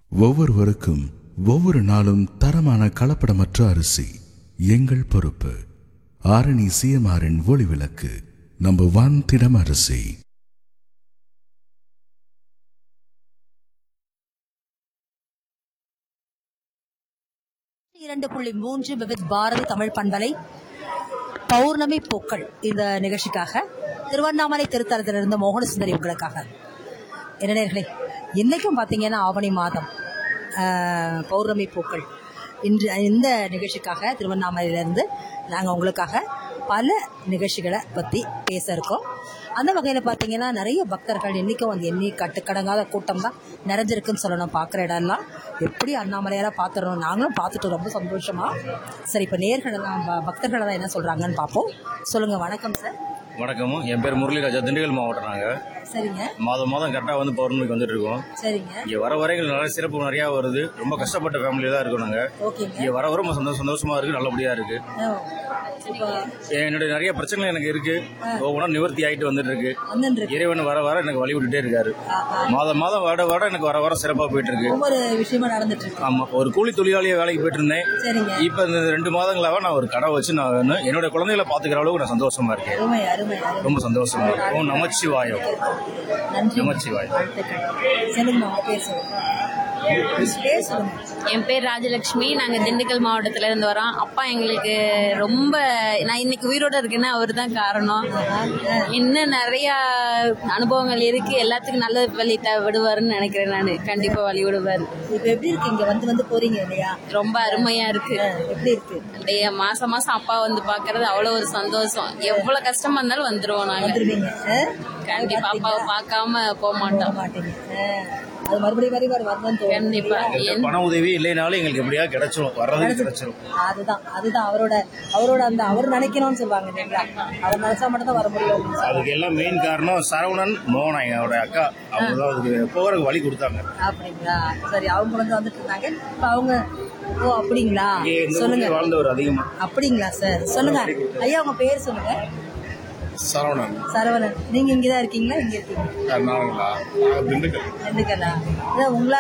ஒவ்வொருவருக்கும் ஒவ்வொரு நாளும் தரமான கலப்படமற்ற அரிசி எங்கள் பொறுப்பு ஆரணி சிஎம்ஆரின் ஒளிவிளக்கு நம்பர் ஒன் திடம் அரிசி இரண்டு புள்ளி மூன்று விவித் பாரதி தமிழ் பண்பலை பௌர்ணமி பூக்கள் இந்த நிகழ்ச்சிக்காக திருவண்ணாமலை திருத்தலத்திலிருந்து மோகன சுந்தரி உங்களுக்காக என்ன நேர்களே இன்னைக்கும் பார்த்தீங்கன்னா ஆவணி மாதம் ஆஹ், பௌர்ணமி பூக்கள் இன்று இந்த நிகழ்ச்சிக்காக திருவண்ணாமலையிலேருந்து நாங்கள் உங்களுக்காக பல நிகழ்ச்சிகளை பற்றி பேச இருக்கோம் அந்த வகையில் பார்த்தீங்கன்னா நிறைய பக்தர்கள் இன்றைக்கும் வந்து எண்ணி கட்டுக்கடங்காத கூட்டம் தான் நிறைஞ்சிருக்குன்னு சொல்லணும் பார்க்குற இடம்லாம் எப்படி அண்ணாமலையார பார்த்துடணும் நாங்களும் பார்த்துட்டு ரொம்ப சந்தோஷமா சரி இப்போ நேர்கள் எல்லாம் ப- பக்தர்கள் எல்லாம் என்ன சொல்கிறாங்கன்னு பார்ப்போம் சொல்லுங்கள் வணக்கம் சார் வணக்கம் என் பேர் முரளிராஜா திண்டுக்கல் மாவட்டம் நாங்கள் சரிங்க மாதம் மாதம் கரெக்டாக வந்து பௌர்ணமிக்கு வந்துட்டு இருக்கோம் சரிங்க இங்கே வர வர எங்களுக்கு நிறைய சிறப்பு நிறையா வருது ரொம்ப கஷ்டப்பட்ட ஃபேமிலியில் தான் இருக்கோம் நாங்கள் ஓகேங்க இங்கே வர வர ரொம்ப சந்தோஷம் சந்தோஷமா இருக்கு நல்லபடியா இருக்கு ஓ, இப்போ என்னுடைய நிறைய பிரச்சனைகள் எனக்கு இருக்கு ஒவ்வொன்றா நிவர்த்தி ஆகிட்டு வந்துட்டு இருக்கு வந்துருக்கு இறைவன் வர வர எனக்கு வழி விட்டுட்டே இருக்காரு ஆஹா. மாதம் மாதம் வர வர எனக்கு வர வர சிறப்பாக போயிட்டு இருக்கு ஒவ்வொரு விஷயமா நடந்துட்டு இருக்கு ஆமா ஒரு கூலி தொழிலாளியா வேலைக்கு போயிட்டு இருந்தேன் சரிங்க இப்போ இந்த ரெண்டு மாதங்களாக நான் ஒரு கடை வச்சு நான் வந்து என்னோட குழந்தைகளை பார்த்துக்கிற அளவுக்கு நான் சந்தோஷமா இருக்கேன் அருமை அருமை அருமை ரொம்ப சந்தோஷமா இருக்கு ஓ நமச்சிவாயம் நன்றி நமச்சிவாயம் வாழ்த்துக்கள் சொல்லுங்க உங்க பேர் சொல்லுங்க பேர் சொல்லுங்க என் பேர் ராஜலட்சுமி நாங்க திண்டுக்கல் மாவட்டத்துல இருந்து வரோம் அப்பா எங்களுக்கு ரொம்ப நான் இன்னைக்கு உயிரோட இருக்கேன்னா அவர் தான் காரணம் இன்னும் நிறைய அனுபவங்கள் இருக்கு எல்லாத்துக்கும் நல்ல வழி த விடுவாருன்னு நினைக்கிறேன் நான் கண்டிப்பா வழி விடுவாரு இப்போ எப்படி இருக்கு இங்க வந்து வந்து போறீங்க இல்லையா ரொம்ப அருமையா இருக்கு எப்படி இருக்கு அப்படியே மாசம் மாசம் அப்பா வந்து பாக்குறது அவ்வளவு ஒரு சந்தோஷம் எவ்வளவு கஷ்டமா இருந்தாலும் வந்துருவோம் நாங்க வந்துருவீங்க ஆ? கண்டிப்பா அப்பாவை பார்க்காம போக போக மாட்டோம் மாட்டீங்க ஆ. அது மறுபடியும் வரி வர வரதான் தோணும் கண்டிப்பா எங்களுக்கு பண உதவி இல்லைனாலும் எங்களுக்கு எப்படியா கிடைச்சிரும் வர்றதுக்கு கிடைச்சிரும் அதுதான் அதுதான் அவரோட அவரோட அந்த அவர் நினைக்கணும்னு சொல்லுவாங்க இல்லைங்களா அவர் நினைச்சா மட்டும் தான் வர முடியும் அப்படின்னு சொல்லுவாங்க. அதுக்கு எல்லாம் மெயின் காரணம் சரவணன் மோகனா என்னோட அக்கா அவங்க தான் அதுக்கு போகிறதுக்கு வழி கொடுத்தாங்க அப்படிங்களா சரி அவங்க வந்து வந்துட்டு இருந்தாங்க இப்ப அவங்க ஓ அப்படிங்களா இங்கே இந்த சொல்லுங்க ஊர்லயே வாழ்ந்தவர் அதிகமா அப்படிங்களா சார் சொல்லுங்க ஐயா உங்க பேர் சொல்லுங்க சரவணன் சரவணன் நீங்க இங்கதான் இருக்கீங்களா இங்க இருக்கீங்க திண்டுக்கல் எதுக்கெல்லாம் உங்களா